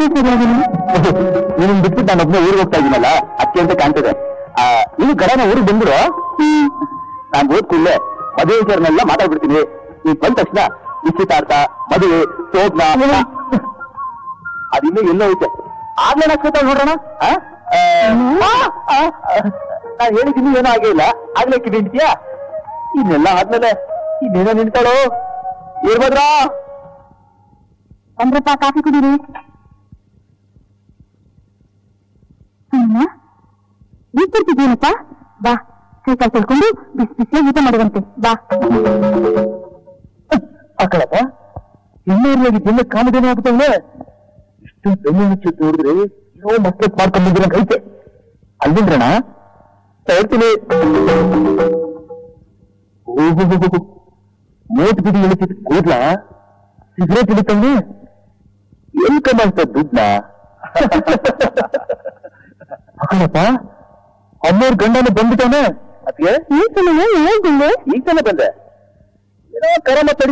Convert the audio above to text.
ಯಾಕೆ ಸರಿಯಾಗಿಲ್ಲ ನೀನು ಬಿಟ್ಬಿಟ್ಟು ನಾನು ಒಬ್ಬನೇ ಊರಿಗೆ ಹೋಗ್ತಾ ಇದ್ದೀನಲ್ಲ ಅದಕ್ಕೆ ಅಂತ ಕಾಣ್ತದೆ ಆ, ನೀನು ಗಡನ ಊರಿಗೆ ಬಂದ್ರು ನಾನು ಓದ್ತಿಲ್ಲೇ ಮದುವೆ ವಿಚಾರನೆಲ್ಲ ಮಾತಾಡ್ಬಿಡ್ತೀನಿ ನೀನ್ ಬಂದ ತಕ್ಷಣ ನಿಶ್ಚಿತಾರ್ಥ ಮದುವೆ ಸೋದ್ನ ಅದಿನ್ನೂ ಎಲ್ಲೋ ಐತೆ ಆಗ್ಲೇ ನಕ್ಷತ್ರ ನೋಡೋಣ ಆ? ಆ, ಆ, ಆ, ಆ, ನಾನ್ ಹೇಳಿದ್ದೀನಿ ಏನೂ ಆಗೇ ಇಲ್ಲ ಆಗ್ಲೇ ಕಿಡಿಂತೀಯಾ ಇನ್ನೆಲ್ಲ ಆದ್ಮೇಲೆ ಇನ್ನೇನೋ ನಿಂತಾಳೋ ಇರ್ಬೋದ್ರಾ ಒಂದ್ರಪ್ಪ ಕಾಫಿ ಕುಡೀರಿ ಅಮ್ಮ ಈಗ ಬರ್ತಿದ್ದೀನಪ್ಪ ಬಾ ಸೈಕಲ್ ತಿಳ್ಕೊಂಡು ಬಿಸಿ ಬಿಸಿಯಾಗಿ ಊಟ ಮಾಡುವಂತೆ ಬಾ ಅಕ್ಕಳಪ್ಪ ಇನ್ನೂರ್ನಾಗಿ ದಿನ ಕಾಮಧೇನು ಆಗ್ತಾವಲ್ಲ ಇಷ್ಟು ಬೆನ್ನು ಮುಚ್ಚಿ ನೋಡಿದ್ರೆ ಏನೋ ಮತ್ತೆ ಮಾಡ್ಕೊಂಡು ಬಂದಿರೋ ಐತೆ ಅಲ್ಲಿಂದ್ರಣ ಹೇಳ್ತೀನಿ ನೋಟ್ ಬಿಡಿ ಇಳಿಸಿದ ಕೂದ್ಲ ಸಿಗರೇಟ್ ಹಿಡಿತಂಗೆ ಎಲ್ಲಿ ಕಮಾಯ್ತ ದುಡ್ನ ಅಕ್ಕಳಪ್ಪ ಅಮ್ಮವ್ರ ಗಂಡನ ಬಂದ್ಬಿಟ್ಟವನೆ ಅದಕ್ಕೆ ಈ ಸಮಯ ಹೇಳ್ತೀನಿ ಈಗ ತಾನೇ ಬಂದೆ ಏನೋ ಕರೆ ಮಾತಾಡಿ